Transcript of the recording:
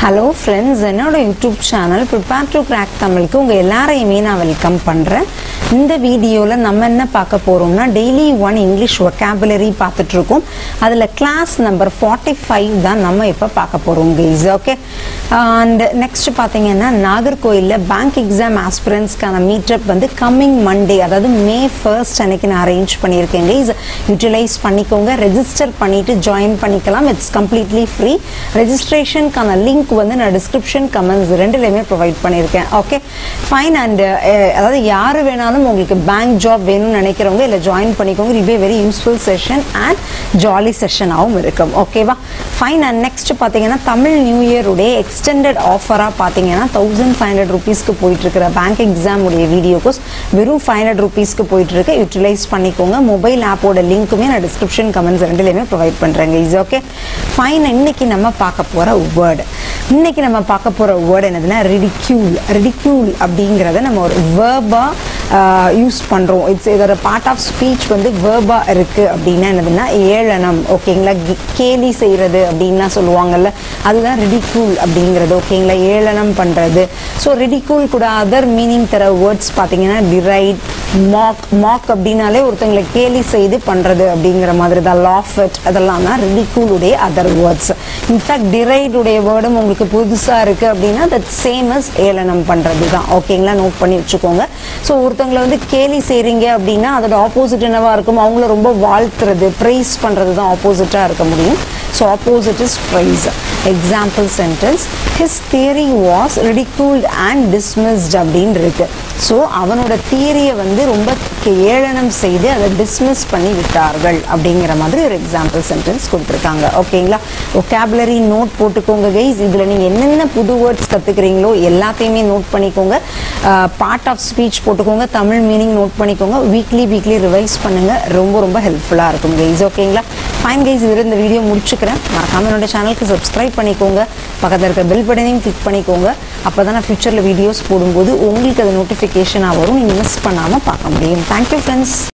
hello friends என்னோட YouTube channel prepare to crack தமிழுக்கு உங்கள் எல்லாரையுமே நான் வெல்கம் பண்ணுறேன் இந்த வீடியோவில் நம்ம என்ன பார்க்க போகிறோம்னா டெய்லி ஒன் இங்கிலீஷ் ஒக்காபுலரி பார்த்துட்ருக்கோம் அதில் கிளாஸ் நம்பர் ஃபார்ட்டி ஃபைவ் தான் நம்ம இப்போ பார்க்க போகிறோம் கைஸ் ஓகே அண்ட் நெக்ஸ்ட் பார்த்தீங்கன்னா நாகர்கோயிலில் பேங்க் எக்ஸாம் ஆஸ்பிரன்ஸ்க்கான மீட்டப் வந்து கம்மிங் மண்டே அதாவது மே ஃபர்ஸ்ட் அன்னைக்கு நான் அரேஞ்ச் பண்ணியிருக்கேன் கைஸ் யூட்டிலைஸ் பண்ணிக்கோங்க ரெஜிஸ்டர் பண்ணிவிட்டு ஜாயின் பண்ணிக்கலாம் இட்ஸ் கம்ப்ளீட்லி ஃப்ரீ ரெஜிஸ்ட்ரேஷனுக்கான லிங்க் வந்து நான் டிஸ்கிரிப்ஷன் கமெண்ட்ஸ் ரெண்டுலையுமே ப்ரொவைட் பண்ணியிருக்கேன் ஓகே ஃபைன் அண்ட் அதாவது யார் வேணாலும் உங்களுக்கு பேங்க் ஜாப் வேணும்னு நினைக்கிறவங்க இல்லை ஜாயின் பண்ணிக்கோங்க it be very useful session and jolly செஷனாகவும் இருக்கும் ஓகேவா ஃபைன் அண்ட் நெக்ஸ்ட் பார்த்தீங்கன்னா தமிழ் நியூ இயருடைய எக்ஸ்டெண்டட் ஆஃபராக பார்த்தீங்கன்னா தௌசண்ட் ஃபைவ் ஹண்ட்ரட் ருபீஸ்க்கு போயிட்டு இருக்கிற பேங்க் எக்ஸாம் உடைய வீடியோ கோர்ஸ் வெறும் ஃபைவ் ஹண்ட்ரட் ருபீஸ்க்கு போயிட்டு இருக்கு யூட்டிலைஸ் பண்ணிக்கோங்க மொபைல் ஆப்போட லிங்க்குமே நான் டிஸ்கிரிப்ஷன் கமெண்ட்ஸ் ரெண்டுலையுமே ப்ரொவைட் பண்ணுறேங்க இஸ் ஓகே ஃபைன் இன்னைக்கு நம்ம பார்க்க போகிற வேர்டு இன்னைக்கு நம்ம பார்க்க போகிற வேர்டு என்னதுன்னா ரிடிக்யூல் ரிடிக்யூல் அப்படிங்கிறத நம்ம ஒரு வேர்பாக யூஸ் பண்ணுறோம் இட்ஸ் இதோட பார்ட் ஆஃப் ஸ்பீச் வந்து வேர்பாக இருக்குது அப்படின்னா என்னதுன்னா ஏளனம் ஓகேங்களா கி- கேலி செய்கிறது அப்படின்லாம் சொல்லுவாங்கல்ல அதுதான் ரிடிக்யூல் அப்படிங்கிறது ஓகேங்களா ஏளனம் பண்ணுறது ஸோ ரிடிக்யூல் கூட அதர் மீனிங் தர வேர்ட்ஸ் பார்த்தீங்கன்னா டிரைட் மாக் மாக் அப்படின்னாலே ஒருத்தங்களை கேலி செய்து பண்ணுறது அப்படிங்கிற மாதிரி தான் லாஃபட் அதெல்லாம் தான் ridicule உடைய அதர் வேர்ட்ஸ் இன்ஃபேக்ட் டிரைட் உடைய வேர்டும் உங்களுக்கு புதுசாக இருக்குது அப்படின்னா தட் சேம் அஸ் ஏளனம் பண்ணுறது தான் ஓகேங்களா நோட் பண்ணி வச்சுக்கோங்க ஸோ ஒருத்தங்களை வந்து கேலி செய்கிறீங்க அப்படின்னா அதோட ஆப்போசிட் என்னவா இருக்கும் அவங்கள ரொம்ப வாழ்த்துறது ப்ரைஸ் பண்ணுறது தான் ஆப்போசிட்டாக இருக்க முடியும் so opposite is praise example sentence his theory was ridiculed and dismissed அப்படின்னு இருக்கு ஸோ அவனோட தியரியை வந்து ரொம்ப கே- ஏளனம் செய்து அதை டிஸ்மிஸ் பண்ணி விட்டார்கள் அப்படிங்கிற மாதிரி ஒரு எக்ஸாம்பிள் சென்டென்ஸ் கொடுத்துருக்காங்க ஓகேங்களா ஒகேபுலரி நோட் போட்டுக்கோங்க கைஸ் இதில் நீங்கள் என்னென்ன புது வேர்ட்ஸ் கற்றுக்குறீங்களோ எல்லாத்தையுமே நோட் பண்ணிக்கோங்க பார்ட் ஆஃப் ஸ்பீச் போட்டுக்கோங்க தமிழ் மீனிங் நோட் பண்ணிக்கோங்க வீக்லி வீக்லி ரிவைஸ் பண்ணுங்க ரொம்ப ரொம்ப ஹெல்ப்ஃபுல்லாக இருக்கும் கைஸ் ஓகேங்களா ஃபைன் கைஸ் இதில் இந்த வீடியோ முடிச்சுக்கிறேன் மறக்காம என்னோட சேனலுக்கு சப்ஸ்கிரைப் பண்ணிக்கோங்க பக்கத்தில் இருக்க பெல் பட்டனையும் கிளிக் பண்ணிக்கோங்க அப்போ தான் நான் ஃபியூச்சரில் வீடியோஸ் போடும்போது உங்களுக்கு அது நோட்டிஃபிகேஷனாக வரும் நீங்கள் மிஸ் பண்ணாமல் பார்க்க முடியும் தேங்க்யூ ஃப்ரெண்ட்ஸ்